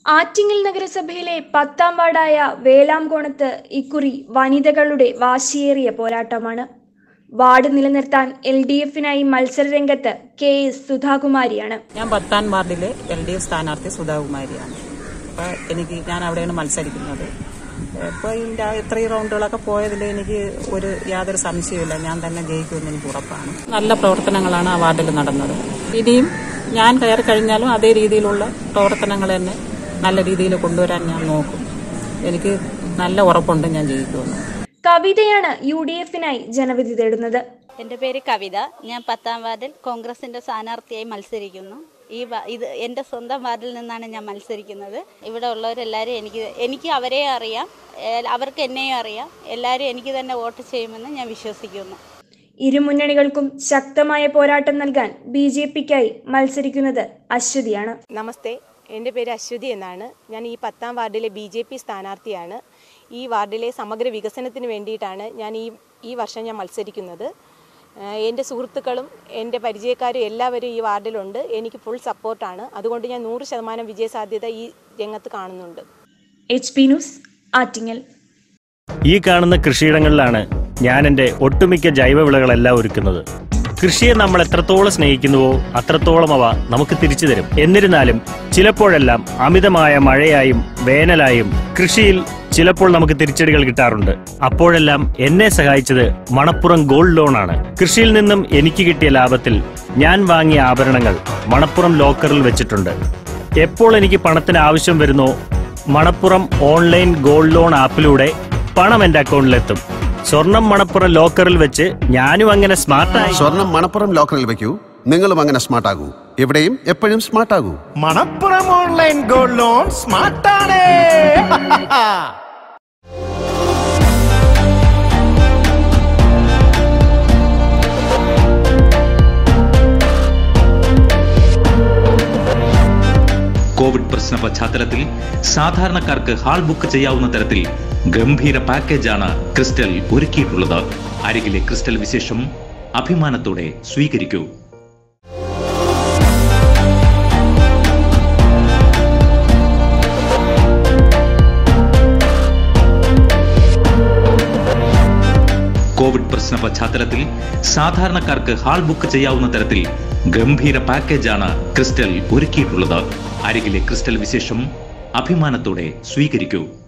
ആറ്റിങ്ങൽ നഗരസഭയിലെ പത്താം വാർഡായ വേലാംകോണത്ത് ഇക്കുറി വനിതകളുടെ വാശിയേറിയ പോരാട്ടമാണ് വാർഡ് നിലനിർത്താൻ എൽ ഡി എഫിനായി മത്സരരംഗത്ത് കെ എസ് സുധാകുമാരിയാണ് ഞാൻ പത്താം വാർഡിലെ എൽ ഡി എഫ് സ്ഥാനാർത്ഥി സുധാകുമാരിയാണ് അപ്പോൾ എനിക്ക് ഞാൻ അവിടെയാണ് മത്സരിക്കുന്നത് ഇപ്പോൾ ഇതിൻ്റെ ഇത്രയും റൗണ്ടുകളൊക്കെ പോയതിൽ എനിക്ക് ഒരു യാതൊരു സംശയമില്ല ഞാൻ തന്നെ ജയിക്കുമെന്ന് എനിക്ക് ഉറപ്പാണ് നല്ല പ്രവർത്തനങ്ങളാണ് ആ വാർഡിൽ നടന്നത് ഇനിയും ഞാൻ കയറി കഴിഞ്ഞാലും അതേ രീതിയിലുള്ള പ്രവർത്തനങ്ങൾ തന്നെ നല്ല രീതിയിൽ കൊണ്ടുവരാൻ ഞാൻ നോക്കും എനിക്ക് നല്ല ഉറപ്പുണ്ട് ഞാൻ ജയിക്കുമെന്ന് കവിതയാണ് യു ഡി എഫിനായി ജനവിധി തേടുന്നത് എൻ്റെ പേര് കവിത ഞാൻ പത്താം വാർഡിൽ കോൺഗ്രസിൻ്റെ സ്ഥാനാർത്ഥിയായി മത്സരിക്കുന്നു ഈ വാ- ഇത് എൻ്റെ സ്വന്തം വാർഡിൽ നിന്നാണ് ഞാൻ മത്സരിക്കുന്നത് ഇവിടെ ഉള്ളവരെല്ലാവരും എനിക്ക് എനിക്ക് അവരെ അറിയാം ഏ- അവർക്ക് എന്നെയും അറിയാം എല്ലാവരും എനിക്ക് തന്നെ വോട്ട് ചെയ്യുമെന്ന് ഞാൻ വിശ്വസിക്കുന്നു ഇരു മുന്നണികൾക്കും ശക്തമായ പോരാട്ടം നൽകാൻ ബി ജെ പിക്കായി മത്സരിക്കുന്നത് അശ്വതിയാണ് നമസ്തേ എൻ്റെ പേര് അശ്വതി എന്നാണ് ഞാൻ ഈ പത്താം വാർഡിലെ ബി ജെ പി സ്ഥാനാർത്ഥിയാണ് ഈ വാർഡിലെ സമഗ്ര വികസനത്തിന് വേണ്ടിയിട്ടാണ് ഞാൻ ഈ ഈ വർഷം ഞാൻ മത്സരിക്കുന്നത് ഏഹ് എൻ്റെ സുഹൃത്തുക്കളും എൻ്റെ പരിചയക്കാരും എല്ലാവരും ഈ വാർഡിലുണ്ട് എനിക്ക് ഫുൾ സപ്പോർട്ടാണ് അതുകൊണ്ട് ഞാൻ നൂറ് ശതമാനം വിജയസാധ്യത ഈ രംഗത്ത് കാണുന്നുണ്ട് എച്ച് പി ന്യൂസ് ആറ്റിങ്ങൽ ഈ കാണുന്ന കൃഷിയിടങ്ങളിലാണ് ഞാൻ എൻ്റെ ഒട്ടുമിക്ക ജൈവവിളകളെല്ലാം ഒരുക്കുന്നത് കൃഷിയെ നമ്മൾ എത്രത്തോളം സ്നേഹിക്കുന്നുവോ അത്രത്തോളം അവ നമുക്ക് തിരിച്ചു തരും എന്നിരുന്നാലും ചിലപ്പോഴെല്ലാം അമിതമായ മഴയായും വേനലായും കൃഷിയിൽ ചിലപ്പോൾ നമുക്ക് തിരിച്ചടികൾ കിട്ടാറുണ്ട് അപ്പോഴെല്ലാം എന്നെ സഹായിച്ചത് മണപ്പുറം ഗോൾഡ് ലോൺ ആണ് കൃഷിയിൽ നിന്നും എനിക്ക് കിട്ടിയ ലാഭത്തിൽ ഞാൻ വാങ്ങിയ ആഭരണങ്ങൾ മണപ്പുറം ലോക്കറിൽ വെച്ചിട്ടുണ്ട് എപ്പോൾ എനിക്ക് പണത്തിന് ആവശ്യം വരുന്നോ മണപ്പുറം ഓൺലൈൻ ഗോൾഡ് ലോൺ ആപ്പിലൂടെ പണം എന്റെ അക്കൗണ്ടിലെത്തും സ്വർണം മണപ്പുറം ലോക്കറിൽ വെച്ച് ഞാനും അങ്ങനെ സ്മാർട്ടായി സ്വർണം മണപ്പുറം ലോക്കറിൽ വെക്കൂ നിങ്ങളും അങ്ങനെ സ്മാർട്ട് ആകൂ എവിടെയും എപ്പോഴും സ്മാർട്ട് ആകൂ മണപ്പുറം ഓൺലൈൻ ഗോൾഡ് ലോൺ സ്മാർട്ടാണ് കോവിഡ് പ്രശ്ന പശ്ചാത്തലത്തിൽ സാധാരണക്കാർക്ക് ഹാൾ ബുക്ക് ചെയ്യാവുന്ന തരത്തിൽ ഗംഭീര പാക്കേജാണ് ക്രിസ്റ്റൽ ഒരുക്കിയിട്ടുള്ളത് അരികിലെ ക്രിസ്റ്റൽ വിശേഷം അഭിമാനത്തോടെ സ്വീകരിക്കൂ കോവിഡ് പ്രശ്ന പശ്ചാത്തലത്തിൽ സാധാരണക്കാർക്ക് ഹാൾ ബുക്ക് ചെയ്യാവുന്ന തരത്തിൽ ഗംഭീര പാക്കേജാണ് ക്രിസ്റ്റൽ ഒരുക്കിയിട്ടുള്ളത് അരികിലെ ക്രിസ്റ്റൽ വിശേഷം അഭിമാനത്തോടെ സ്വീകരിക്കൂ